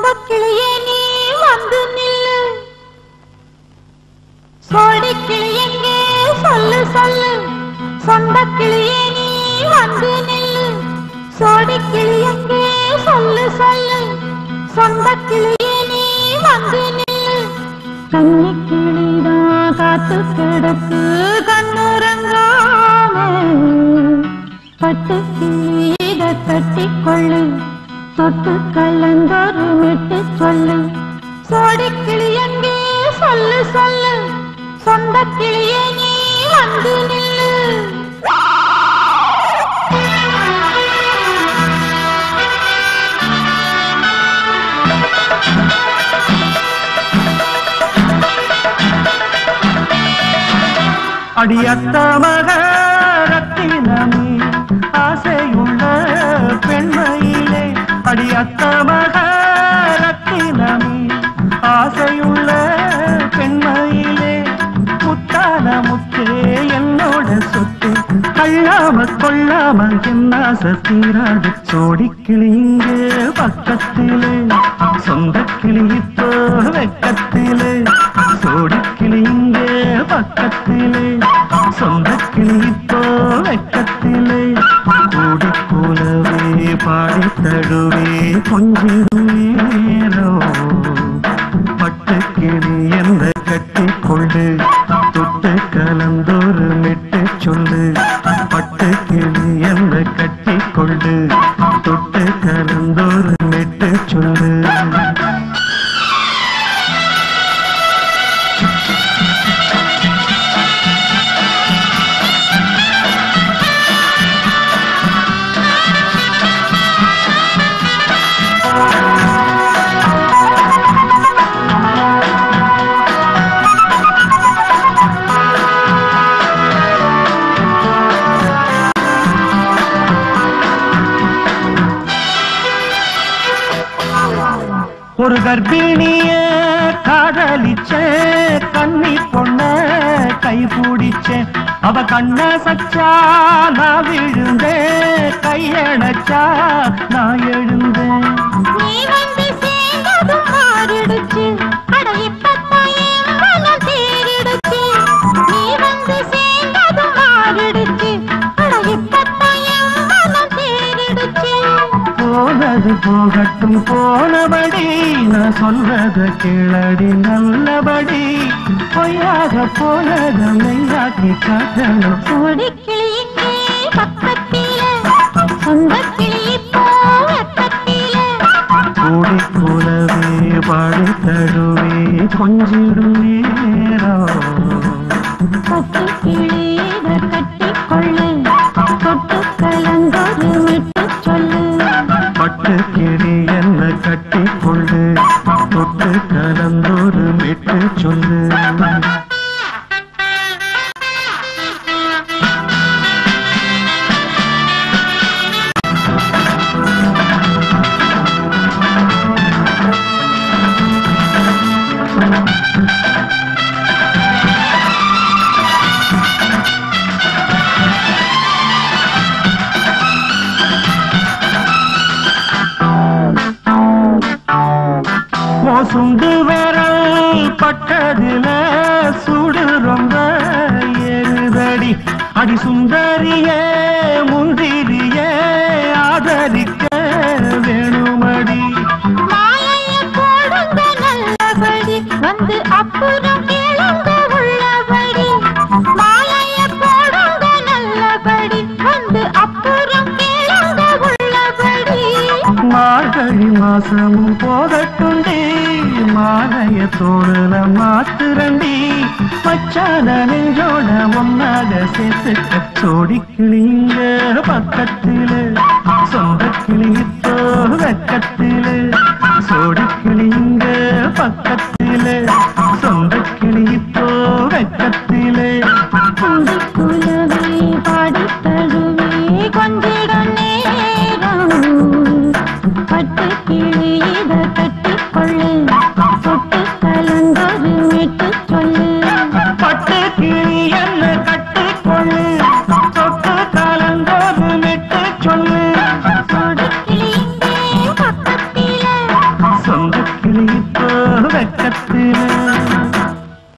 சொந்த கிளியே நீ வந்து நில்லு சோடி கிளி எங்கே சொல்லு சொல்லு சொந்த கிளியே நீ வந்து நில்லு சோடி கிளி எங்கே சொல்லு சொல்லு சொந்த கிளியே நீ வந்து நில்லு கன்னி கிளிதான் காத்து கிடக்கு கண்ணுறங்காம பட்டு கிளியிட கட்டிக்கொள்ளு தொட்டு கலந்தொரு விட்டு சொல்லு சோடி கிளி எங்கே சொல்லு சொல்லு சொந்த கிளியே நீ வந்து நில்லு அடியத்த மக ரத்தினமே ஆசையுள்ள பெண்மையிலே அடியத்த மக ரத்தினமே ஆசையுள்ள பெண்மையிலே முத்தான முத்தே என்னோட சொத்து கள்ளாம கொள்ளாம என்ன சத்தீராது சோடி கிளிங்க பக்கத்திலே சொந்த கிளி இப்போ வெக்கத்திலே சோடி கிளிங்க பக்கத்திலே சொந்த கிளி இப்போ வெக்கத்திலே கூடி கூலவே பாடி தடுவே கொஞ்சிடும் நேரம் பட்டு கிளி எந்த கட்டி கொண்டு தொட்டு கலந்தொரு மெட்டு சொல்லு பட்டு கிளி எந்த கட்டி கொண்டு தொட்டு கலந்தொரு மெட்டு சொல்லு ஒரு கர்ப்பிணிய காதலிச்ச கண்ணி பொண்ண கை பிடிச்சேன் அவ கண்ண சச்சா நான் விழுந்தேன் கையடைச்சா நான் எழுந்தேன் நீ வந்து சேர்ந்ததும் மாறிடுச்சு அட இப்பத்தான் என் மனம் தேறிடுச்சு நீ வந்து சேர்ந்ததும் மாறிடுச்சு அட இப்பத்தான் என் மனம் தேறிடுச்சு போனது போகட்டும் போனபடி நான் சொல்றத கேளடி நல்லபடி பொய்யாக போனத மெய்யாக்கி காட்டணும் சோடி கிளி இங்கே பக்கத்தில சொந்த கிளி இப்போ வெக்கத்தில கூடி கூடவே பாடி தழுவே கொஞ்சிடும் நேரம் பட்டு கிளியிட கட்டிக்கொள்ளு தொட்டு கலந்தொரு விட்டு சொல்லு பட்டு கிளி என்ன கட்டி கொண்டு தொட்டு கலந்தொரு மெட்டு சொல்லு சுண்டு விரல் பட்டதுல சுடு ரொம்ப ஏறுதடி அடி சுந்தரியே முந்திரியே ஆதரிக்க வேணுமடி மாலைய போடுங்க நல்லபடி வந்து அப்புறம் கேளுங்க உள்ளபடி மாலைய போடுங்க நல்லபடி வந்து அப்புறம் கேளுங்க உள்ளபடி மார்கழி மாசமும் போகட்டுண்டி மாலைய தோடுல மாத்துரண்டி மச்சான நெஞ்சோட ஒன்னாக சேர்த்துக்க சோடி கிளிங்க பக்கத்திலே சொந்த கிளி இப்போ வெக்கத்திலே சோடி கிளிங்க பக்கத்திலே சொந்த கிளி இப்போ வெக்கத்திலே குந்தி குலவே பாடி தழுவே கொஞ்சிடம் நேரம் பட்டு கிளி இத கட்டிக்கொள்ளு தொட்டு கலந்தொரு மீட்டு சொல்லு பட்டு கிளி என்ன கட்டிக்கொள்ளு தொட்டு கலந்தோது மெட்டு சொல்லு சொடு கிளி இங்கே பக்கத்தில சொந்த இப்போ வெக்கத்தில